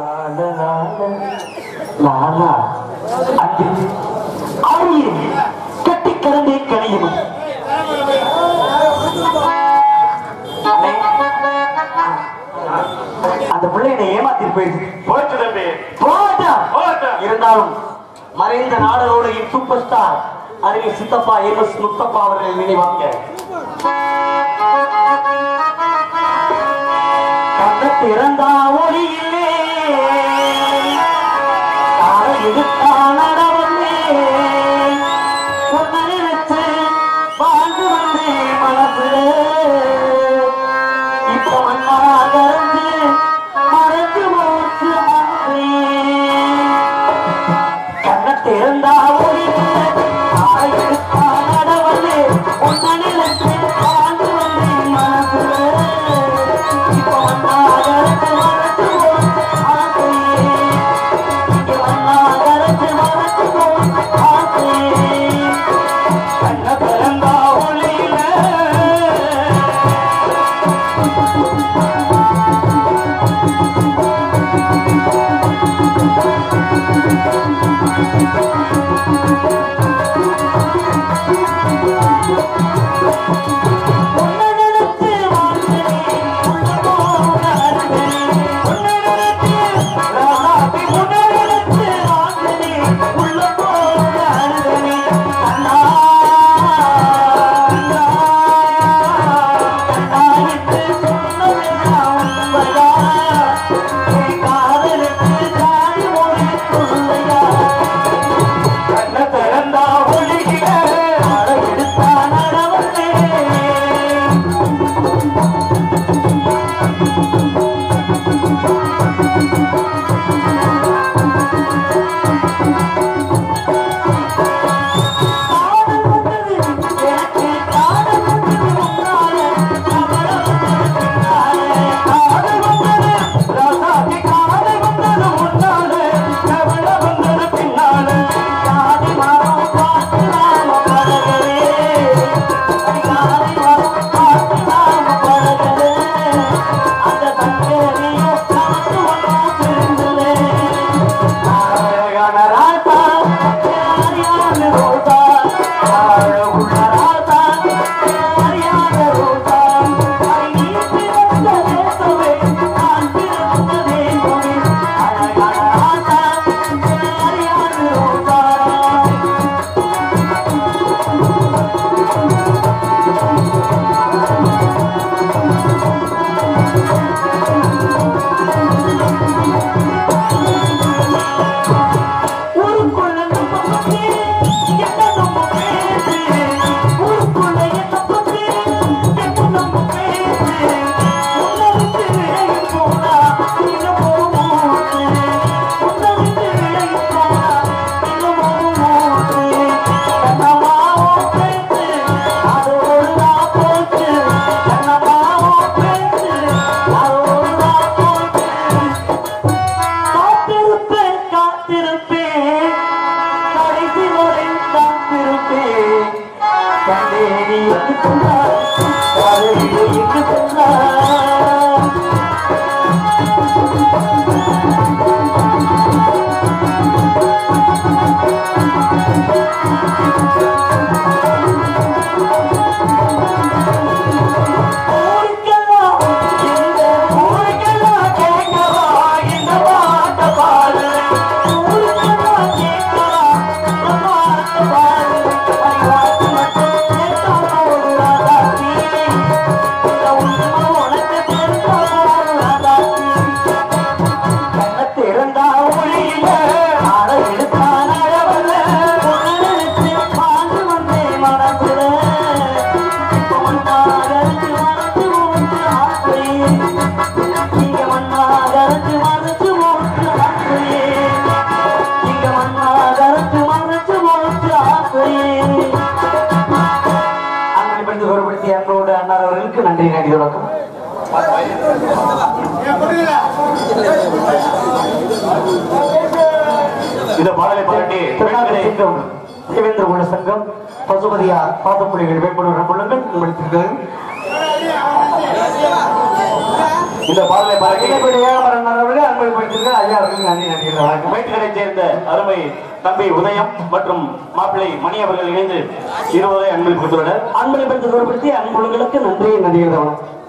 லாலா அஞ்சு ஆரியின் கட்டி கரண்டே கனியும் அந்த பிள்ளை என்னை ஏமாத்திட்டு போயிடுச்சு போச்சு தம்பி போகட்டும். போகட்டும். இருந்தாலும் மறைந்த நாடகோட சூப்பர் ஸ்டார் அறிஞர் சித்தப்பா எம் எஸ் முத்தப்பா அவர்கள் நினைவாங்க கண்ண திறந்தா ஒளியிலே தாரை இழுத்தா நடவந்தே உன்னை நினைச்சு வாழ்ந்து வந்தேன் மனசுல இப்ப மண்ணா கரைஞ்சு மறைஞ்சு மூச்சு ஆசை. கண்ணை திறந்தா ஒளியிலே தாரை இழுத்தா நடவந்தே உன்னை நினைச்சு வாழ்ந்து வந்தேன் மனசுல இப்ப மண்ணா கரைஞ்சு மறைஞ்சு மூச்சு ஆசை. இங்க மண்ணா கரைஞ்சு மறைஞ்சு மூச்சு ஆசை. கண்ணை திறந்தா ஒளியிலே உன்னை நினைத்து வாழ்கிறேன் உள்ள போக அழுகிறேன் உன்னை நினைத்து ராசாத்தி உன்னை நினைத்து வாழ்கிறேன் உள்ள போக அழுகிறேன் கண்ணா கண்ணா கண்ணாயிட்டு சொன்னதெல்லாம் உண்மையா என் காதலுக்கு தாடி மொழி சொல்லையா கண்ண திறந்தா ஒளிகிற அட எடுத்தா நடவந்தே காதல் வந்தது எனக்கு காதல் வந்தது உன்னாலே கவலை வந்தது பின்னாலே காதல் வந்தது ராசாத்தி காதல் வந்தது உன்னாலே கவலை வந்தது பின்னாலே காதி மரம் பார்த்து நாம பழகவே காதி மரம் பார்த்து நாம பழகவே அந்த தங்கேரிய நமக்கு ஒன்றும் தெரிந்ததே அழகான ராசா யாரியான ரோசா அழகுள்ள ராசா யாரியான ரோசா நீ பிறந்த தேசமே நான் பிறந்த தேசமே அழகான ராசா யாரியான ரோசா ஊருக்குள்ள நம்ம பத்தி என்ன நம்ம பேசு ஊருக்குள்ள என்ன பத்தி என்ன நம்ம பேசு உன்னை விட்டு விலகி போனா இன்னும் ஒரு மூச்சு உன்னை விட்டு விலகி போனா இன்னும் ஒரு மூச்சு கண்ணமாவோ பேசு அது ஒரு நாள் போச்சு கண்ணமாவோ பேசு அது ஒரு நாள் போச்சு காத்திருப்பேன் காத்திருப்பேன் கடைசி வரை காத்திருப்பேன் கண்டேரி எங்கு சொன்னார் காதலி எங்கு சொன்னார் ஊருக்கெல்லாம் இந்த ஊருக்கெல்லாம் கேட்கவா இந்த பாட்ட பாடு ஊருக்கெல்லாம் கேட்கவா இந்த பாட்ட பாடு அறிவாக்கு மட்டும் கேட்டா ஒரு ராதாத்தி இந்த உண்மை உனக்கு தெரிஞ்சா ஒரு ராதாத்தி கண்ணை திறந்தா ஒளியில ஆட எடுத்தான் அழவல உன்னை நினைச்சு வாழ்ந்து வந்தேன் மனசுல இப்ப மண்ணாகரத்து மறைச்சு மூச்சு ஆசையே இங்க மண்ணாகரத்து மறைச்சு மூச்சு ஆசையே இங்க மண்ணாகரத்து மறைச்சு மூச்சு ஆசையே அண்ணனை பற்றி கௌரவப்படுத்திய அன்போடு அண்ணார் அவர்களுக்கு நன்றி நன்றி வணக்கம் இந்த பாடலை பாராட்டி திருநாகரி சங்கம் தேவேந்திர குல சங்கம் பசுபதியார் பாதப்புலிகள் வேட்பாளர் உள்ளங்கள் முடித்திருக்கிறது இந்த பாடலை பாராட்டி ஏகப்பட்ட ஏகமரன் அவர்கள் அன்பளிப்படுத்தி சிறப்பித்திருக்க ஐயா அவர்களுக்கு நன்றி நன்றி வணக்கம் மேட்டுக்கடை சேர்ந்த அருமை தம்பி உதயம் மற்றும் மாப்பிள்ளை மணி அவர்கள் இணைந்து இருவரை அன்பில் கொடுத்துள்ளனர் அன்பளிப்பத்தை தூரப்படுத்தி அன்புள்ளங்களுக்கு நன்றி நன்றி நன்றி வணக்கம்